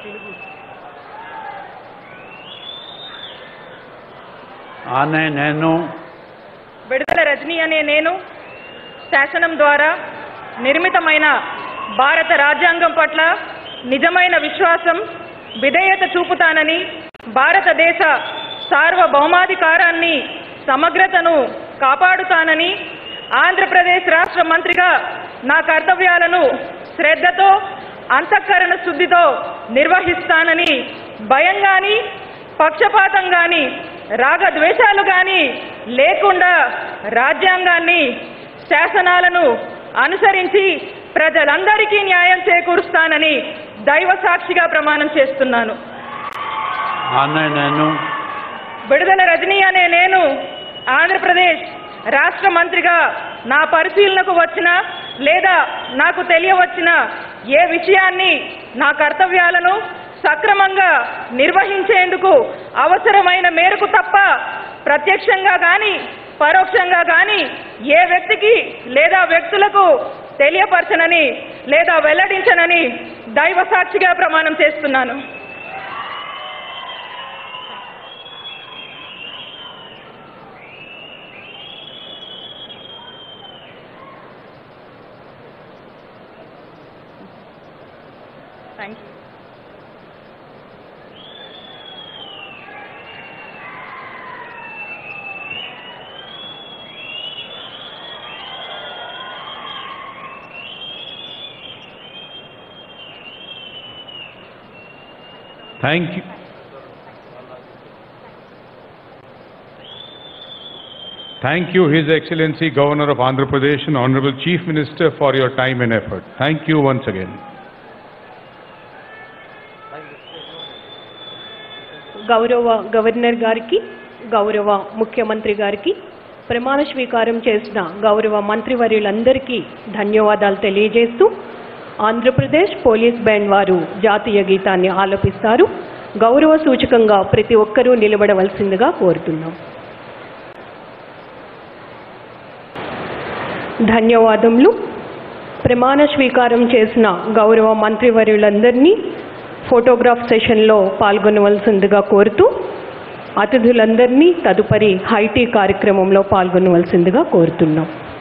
ఆనే నేను విడుదల రజనీ అనే నేను శాసనం ద్వారా నిర్మితమైన భారత రాజ్యాంగం పట్ల నిజమైన విశ్వాసం విధేయత చూపుతానని భారతదేశ సార్వభౌమాధికారాన్ని సమగ్రతను కాపాడుతానని ఆంధ్రప్రదేశ్ రాష్ట్ర మంత్రిగా నా కర్తవ్యాలను శ్రద్ధతో అంతఃకరణ శుద్ధితో నిర్వహిస్తానని భయం గాని పక్షపాతం గాని రాగద్వేషాలు గాని లేకుండా రాజ్యాంగాన్ని శాసనాలను అనుసరించి ప్రజలందరికీ న్యాయం చేకూరుస్తానని దైవ సాక్షిగా ప్రమాణం చేస్తున్నాను ఆనే నేను విడుదల రజనీ అనే నేను ఆంధ్రప్రదేశ్ రాష్ట్ర మంత్రిగా నా పరిశీలనకు వచ్చిన లేదా నాకు తెలియవచ్చిన ఏ విషయాన్ని నా కర్తవ్యాలను సక్రమంగా నిర్వహించేందుకు అవసరమైన మేరకు తప్ప ప్రత్యక్షంగా కానీ పరోక్షంగా కానీ ఏ వ్యక్తికి లేదా వ్యక్తులకు తెలియపరచనని లేదా వెల్లడించనని దైవ సాక్షిగా ప్రమాణం చేస్తున్నాను thank you thank you Thank you, His Excellency Governor of Andhra Pradesh and Honorable Chief Minister for your time and effort. Thank you once again. గౌరవ గవర్నర్ గారికి గౌరవ ముఖ్యమంత్రి గారికి ప్రమాణ స్వీకారం చేసిన గౌరవ మంత్రివర్యులందరికీ ధన్యవాదాలు తెలియజేస్తూ ఆంధ్రప్రదేశ్ పోలీస్ బ్యాండ్ వారు జాతీయ గీతాన్ని ఆలపిస్తారు గౌరవ సూచకంగా ప్రతి ఒక్కరూ నిలబడవలసిందిగా కోరుతున్నాం ధన్యవాదములు ప్రమాణ స్వీకారం చేసిన గౌరవ మంత్రివర్యులందరినీ ఫోటోగ్రాఫ్ సెషన్లో పాల్గొనవలసిందిగా కోరుతూ అతిథులందరినీ తదుపరి హైటీ కార్యక్రమంలో పాల్గొనవలసిందిగా కోరుతున్నాం